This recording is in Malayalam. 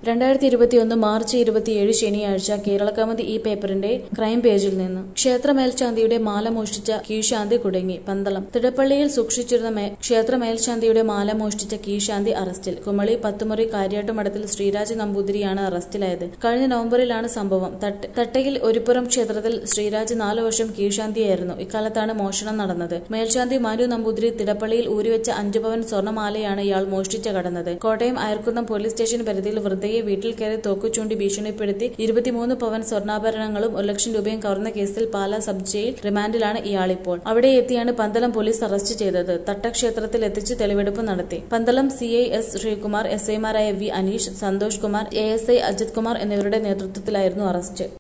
രണ്ടായിരത്തി ഇരുപത്തിയൊന്ന് മാർച്ച് ഇരുപത്തിയേഴ് ശനിയാഴ്ച കേരളകൗമുദി ഈ പേപ്പറിന്റെ ക്രൈം പേജിൽ നിന്ന് ക്ഷേത്ര മേൽശാന്തിയുടെ മാല മോഷ്ടിച്ച കീഴ്ശാന്തി കുടുങ്ങി പന്തളം തിടപ്പള്ളിയിൽ സൂക്ഷിച്ചിരുന്ന മേ- ക്ഷേത്ര മേൽശാന്തിയുടെ മാല മോഷ്ടിച്ച കീഴ്ശാന്തി അറസ്റ്റിൽ കുമളി പത്തുമുറി കാര്യാട്ടുമഠത്തിൽ ശ്രീരാജ് നമ്പൂതിരിയാണ് അറസ്റ്റിലായത് കഴിഞ്ഞ നവംബറിലാണ് സംഭവം തട്ട് തട്ടയിൽ ഒരുപുറം ക്ഷേത്രത്തിൽ ശ്രീരാജ് നാലു വർഷം കീഴ്ശാന്തിയായിരുന്നു ഇക്കാലത്താണ് മോഷണം നടന്നത് മേൽശാന്തി മനു നമ്പൂതിരി തിടപ്പള്ളിയിൽ ഊരിവെച്ച അഞ്ചു പവൻ സ്വർണ്ണമാലയാണ് ഇയാൾ മോഷ്ടിച്ച കടന്നത് കോട്ടയം അയർക്കുന്നം പോലീസ് സ്റ്റേഷൻ പരിധിയിൽ വൃദ്ധയെ വീട്ടിൽ കയറി തോക്കു ചൂണ്ടി ഭീഷണിപ്പെടുത്തി ഇരുപത്തിമൂന്ന് പവൻ സ്വർണ്ണാഭരണങ്ങളും ഒരു ലക്ഷം രൂപയും കവർന്ന കേസിൽ പാലാ സബ് ജയിൽ റിമാൻഡിലാണ് ഇയാളിപ്പോൾ അവിടെ എത്തിയാണ് പന്തളം പോലീസ് അറസ്റ്റ് ചെയ്തത് തട്ടക്ഷേത്രത്തിൽ എത്തിച്ച് തെളിവെടുപ്പ് നടത്തി Pandalam C I S Sreekumar S ഐമാരായ V Aneesh Santhosh Kumar A S I Ajith Kumar എന്നിവരുടെ നേതൃത്വത്തിലായിരുന്നു അറസ്റ്റ്